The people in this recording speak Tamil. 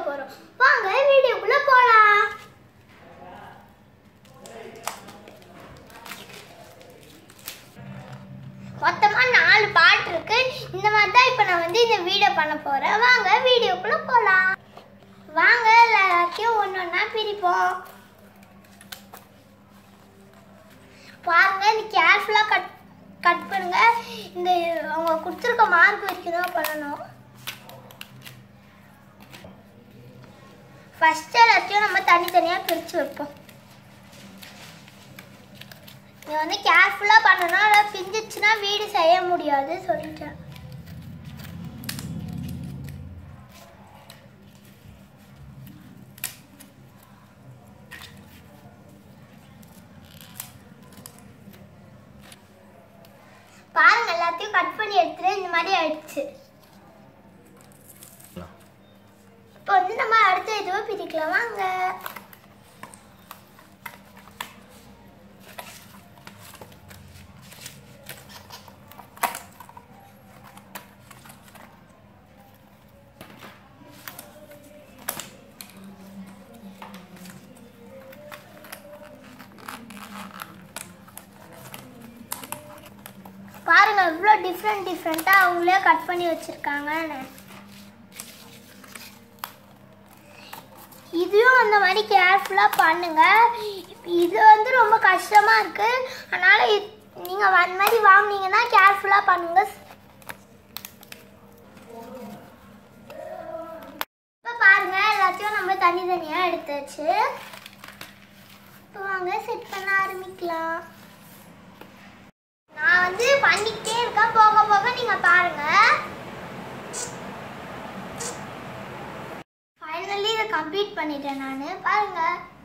போறோம் வாங்க வீடியோக்குள்ள போலாம் மொத்தமா நாலு பாட்டு இருக்கு இந்த மாதிரி தான் இப்போ நான் வந்து இந்த வீடியோ பண்ண போறேன் வாங்க வீடியோக்குள்ள போலாம் வாங்க எல்லாத்தையும் ஒன்று ஒன்றா பிரிப்போம் பாருங்க இது கேர்ஃபுல்லாக கட் கட் பண்ணுங்க இந்த அவங்க கொடுத்துருக்க மார்க் வரைக்கும் தான் பண்ணணும் ஃபர்ஸ்ட் எல்லாத்தையும் நம்ம தனித்தனியாக பிரித்து வைப்போம் இது வந்து கேர்ஃபுல்லாக பண்ணணும் அதை பிஞ்சிச்சுன்னா வீடு செய்ய முடியாது சொல்லிட்டேன் பாருங்க எல்லாத்தையும் கட் பண்ணி எடுத்துட்டு இந்த மாதிரி ஆயிடுச்சு இப்போ வந்து நம்ம அடுத்த இதுவை பிரிக்கலாம் வாங்க பாருங்க இவ்வளோ டிஃப்ரெண்ட் டிஃப்ரெண்ட்டாக அவங்களே கட் பண்ணி வச்சுருக்காங்கன்னு இதையும் அந்த மாதிரி கேர்ஃபுல்லாக பண்ணுங்க இது வந்து ரொம்ப கஷ்டமாக இருக்கு அதனால இது- நீங்க அந்த மாதிரி வாங்குனீங்கன்னா கேர்ஃபுல்லாக பண்ணுங்க இப்போ பாருங்க எல்லாத்தையும் நம்ம தனித்தனியாக எடுத்தாச்சு இப்போ வாங்க செட் பண்ண ஆரம்பிக்கலாம் நான் வந்து பண்ணிக்கிட்டே இருக்கேன் போக போக நீங்க பாருங்க ஃபைனலி இதை கம்ப்ளீட் பண்ணிட்டேன் நான் பாருங்க